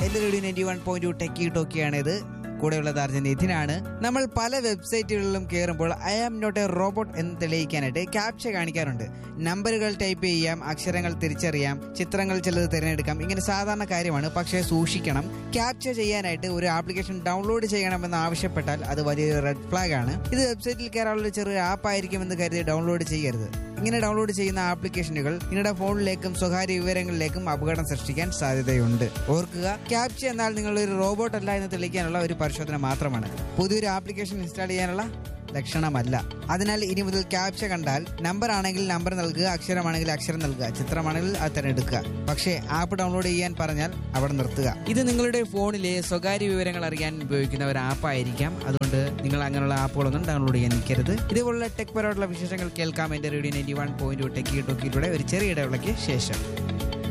എന്റെ radio ninety one point two techie ടോക്കിയാണ് ഇത് കൂടെയുള്ളത് അർജൻ നിതിനാണ് നമ്മൾ പല വെബ്സൈറ്റുകളിലും കയറുമ്പോൾ I am not a robot എന്ന് തെളിയിക്കാനായിട്ട് ക്യാപ്ച കാണിക്കാറുണ്ട് നമ്പറുകൾ ടൈപ്പ് ചെയ്യാം അക്ഷരങ്ങൾ തിരിച്ചറിയാം ചിത്രങ്ങൾ ചിലത് തിരഞ്ഞെടുക്കാം ഇങ്ങനെ സാധാരണ കാര്യമാണ് പക്ഷേ സൂക്ഷിക്കണം ക്യാപ്ച ചെയ്യാനായിട്ട് ഒരു ആപ്ലിക്കേഷൻ ഡൗൺലോഡ് ചെയ്യണമെന്ന് ആവശ്യപ്പെട്ടാൽ അത് വലിയൊരു റെഡ് ഫ്ലാഗ് ആണ് ഇത് വെബ്സൈറ്റിൽ കയറാനുള്ള ചെറിയ ആപ്പ് ആയിരിക്കുമെന്ന് കരുതി ഡൗൺലോഡ് ചെയ്യരുത് ഇങ്ങനെ ഡൗൺലോഡ് ചെയ്യുന്ന ആപ്ലിക്കേഷനുകൾ നിങ്ങളുടെ ഫോണിലേക്കും സ്വകാര്യ വിവരങ്ങളിലേക്കും അപകടം സൃഷ്ടിക്കാൻ സാധ്യതയുണ്ട് ഓർക്കുക ക്യാപ്ച എന്നാൽ നിങ്ങൾ ഒരു റോബോട്ട് അല്ല എന്ന് തെളിയിക്കാനുള്ള ഒരു പരിശോധന മാത്രമാണ് പുതിയൊരു ആപ്ലിക്കേഷൻ ഇൻസ്റ്റാൾ ചെയ്യാനുള്ള ലക്ഷണമല്ല അതിനാൽ ഇനി മുതൽ ക്യാപ്ച കണ്ടാൽ നമ്പർ ആണെങ്കിൽ നമ്പർ നൽകുക അക്ഷരമാണെങ്കിൽ അക്ഷരം നൽകുക ചിത്രമാണെങ്കിൽ അത് തിരഞ്ഞെടുക്കുക പക്ഷേ ആപ്പ് ഡൗൺലോഡ് ചെയ്യാൻ പറഞ്ഞാൽ അവിടെ നിർത്തുക ഇത് നിങ്ങളുടെ ഫോണിലെ സ്വകാര്യ വിവരങ്ങൾ അറിയാൻ ഉപയോഗിക്കുന്ന ഒരു ആപ്പ് ആയിരിക്കാം അതുകൊണ്ട് നിങ്ങൾ അങ്ങനെയുള്ള ആപ്പുകളൊന്നും ഡൗൺലോഡ് ചെയ്യാൻ നിൽക്കരുത് ഇതുപോലുള്ള ടെക് പരമായിട്ടുള്ള വിശേഷങ്ങൾ കേൾക്കാം എന്റെ radio ninety one point techie ടോക്കിയിലൂടെ ഒരു ചെറിയ ഇടവേളയ്ക്ക് ശേഷം